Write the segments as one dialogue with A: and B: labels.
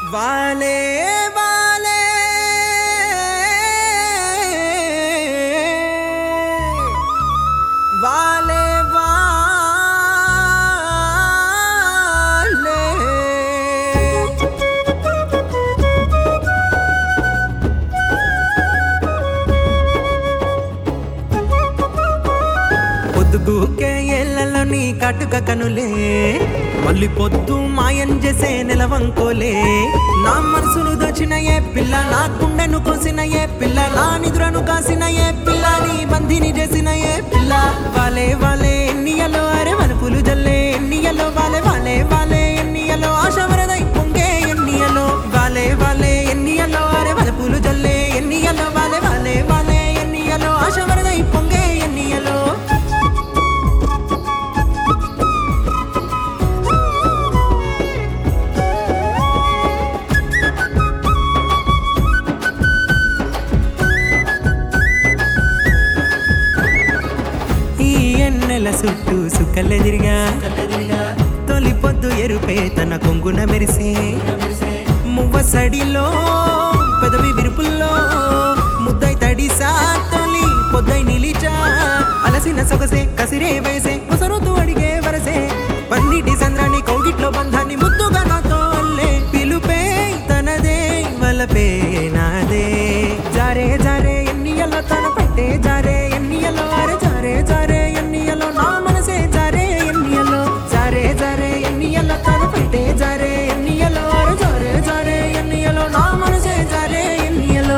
A: వాలే వాలే వాలే వాలే పొద్దుగూకే ఏళ్లలో నీ కాటుక కనులే మళ్ళీ పొద్దు మాయం చేసే నెలవంకోలే నా మనసును దోచిన ఏ పిల్ల నా గుండెను కోసిన ఏ పిల్ల నా నిద్రను కాసిన ఏ పిల్ల నీ బంధిని చేసిన ఏ పిల్ల వాలే వాలే ఎన్నియలో అరే వనపులు జల్లే ఎన్నియలో వాలే వాలే వాలే ఎన్నియలో ఆశ వరదై పొంగే ఎన్నియలో వాలే వాలే ఎన్నియలో అరే వనపులు జల్లే ఎన్నియలో వాలే వాలే వాలే ఎన్నియలో ఆశ వరదై పొంగే ఎన్నియలో ఈ ఎన్నెల చుట్టూ సుక్కలెదిరిగా తొలి పొద్దు ఎరుపే తన కొంగున మెరిసే మువ్వసడిలో పెదవి విరుపుల్లో ముద్దై తడిసా తొలి పొద్దై నిలిచా అలసిన సొగసే కసిరే వేసే ముసరుతూ అడిగే వరసే పన్నిటి సంద్రాన్ని కౌగిట్లో బంధాన్ని ముద్దుగా నాతో అల్లే పిలుపే తనదే వలపే నాదే జారే జారే ఎన్నియలో తన పట్టే జారే ఎన్నియలో అరే జారే జారే ఎన్నియలో నా మనసే జారే ఎన్నియలో జారే జారే ఎన్నియలో తన పట్టే జారే ఎన్నియలో అరే జారే జారే ఎన్నియలో నా మనసే జారే ఎన్నియలో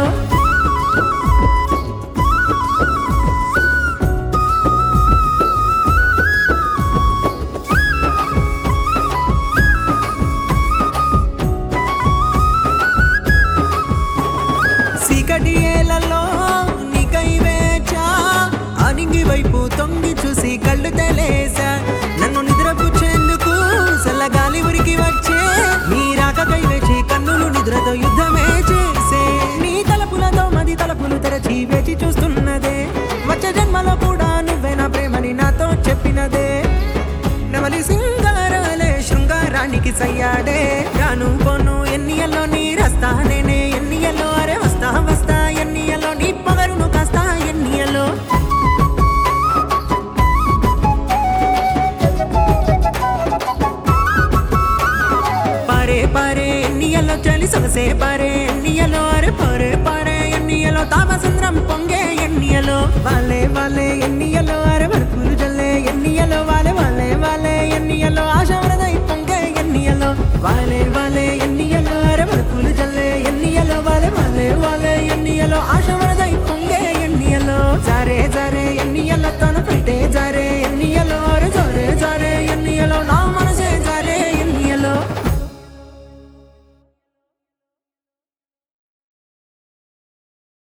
A: చీకటి ఏలలో నీకై వేచా అనింగి వైపు తొంగి చూసి కళ్ళు తెలేసా నన్ను నిద్రపుచ్చేందుకు చల్లగాలి ఉరికి వచ్చే నీ రాకకై వేచి కన్నులు నిద్రతో యుద్ధమే చేసే నీ తలపులతో మది తలపులు తెరచి వేచి చూస్తున్నదే వచ్చే జన్మలో కూడా నువ్వే నా ప్రేమని నాతో చెప్పినదే నెమలి సింగారాలే శృంగారానికి సయ్యాడే రాను పోను ఎన్నియల్లో నీ రస్తా నేనే ఎన్నియల్లో అరే వస్తా వస్తా ఎన్నియల్లో నీ పగరును కాస్తా ఎన్నియల్లో పారే పారే ఎన్నియల్లో చలి సొగసే పారే ఎన్నియలో అరే పారే పారే ఎన్నియలో తాపసంద్రం పొంగే ఎన్నియలో వాలే వాలే ఎన్నియలో అరే వరకులు జల్లే ఎన్నియలో వాలే వాలే వాలే ఎన్నియలో ఆశ వరదై పొంగే ఎన్నియలో వాలే వాలే ఎన్నియలో అరే వరకులు జల్లే ఎన్నియలో వాలే వాలే వాలే ఎన్నియలో ఆశ వరదై పొంగే ఎన్నియలో జారే జారే